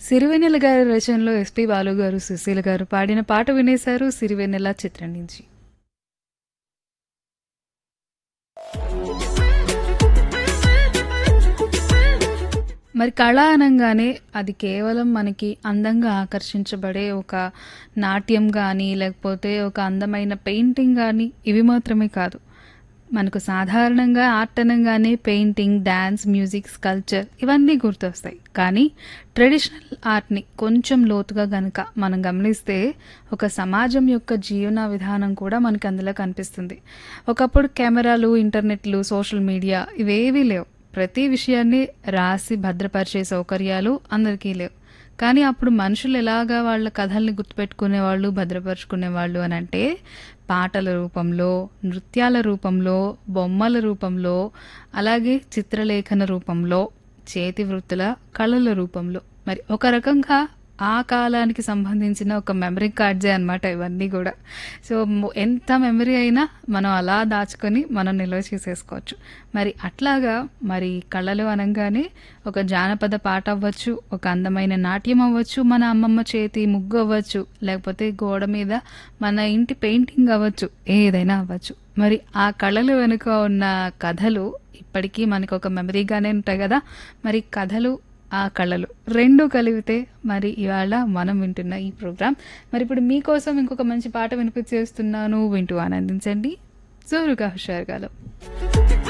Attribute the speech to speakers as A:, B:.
A: సిరివెన్నెల గారి రచనలో ఎస్పి బాలు గారు సుశీల గారు పాడిన పాట వినేశారు సిరివెన్నెల చిత్రం నుంచి మరి కళ అనగానే అది కేవలం మనకి అందంగా ఆకర్షించబడే ఒక నాట్యం కానీ లేకపోతే ఒక అందమైన పెయింటింగ్ కానీ ఇవి మాత్రమే కాదు మనకు సాధారణంగా ఆర్ట్ అనగానే పెయింటింగ్ డ్యాన్స్ మ్యూజిక్ స్కల్చర్ ఇవన్నీ గుర్తొస్తాయి కానీ ట్రెడిషనల్ ఆర్ట్ని కొంచెం లోతుగా గనుక మనం గమనిస్తే ఒక సమాజం యొక్క జీవన విధానం కూడా మనకి అందులో కనిపిస్తుంది ఒకప్పుడు కెమెరాలు ఇంటర్నెట్లు సోషల్ మీడియా ఇవేవీ లేవు ప్రతి విషయాన్ని రాసి భద్రపరిచే సౌకర్యాలు అందరికీ లేవు కానీ అప్పుడు మనుషులు ఎలాగా వాళ్ళ కథల్ని గుర్తుపెట్టుకునేవాళ్ళు భద్రపరుచుకునేవాళ్ళు అని అంటే పాటల రూపంలో నృత్యాల రూపంలో బొమ్మల రూపంలో అలాగే చిత్రలేఖన రూపంలో చేతి వృత్తుల కళల రూపంలో మరి ఒక రకంగా ఆ కాలానికి సంబంధించిన ఒక మెమరీ కార్డ్సే అనమాట ఇవన్నీ కూడా సో మొ- ఎంత మెమరీ అయినా మనం అలా దాచుకొని మనం నిల్వ చేసేసుకోవచ్చు మరి అట్లాగా మరి కళలు అనగానే ఒక జానపద పాట అవ్వచ్చు ఒక అందమైన నాట్యం అవ్వచ్చు మన అమ్మమ్మ చేతి ముగ్గు అవ్వచ్చు లేకపోతే గోడ మీద మన ఇంటి పెయింటింగ్ అవ్వచ్చు ఏదైనా అవ్వచ్చు మరి ఆ కళలు వెనుక ఉన్న కథలు ఇప్పటికీ మనకు ఒక మెమరీగానే ఉంటాయి కదా మరి కథలు ఆ కళలు రెండు కలిపితే మరి ఇవాళ మనం వింటున్న ఈ ప్రోగ్రామ్ మరి ఇప్పుడు మీకోసం ఇంకొక మంచి పాట వినిపించేస్తున్నాను వింటూ ఆనందించండి జోరుగా హుషారుగాలో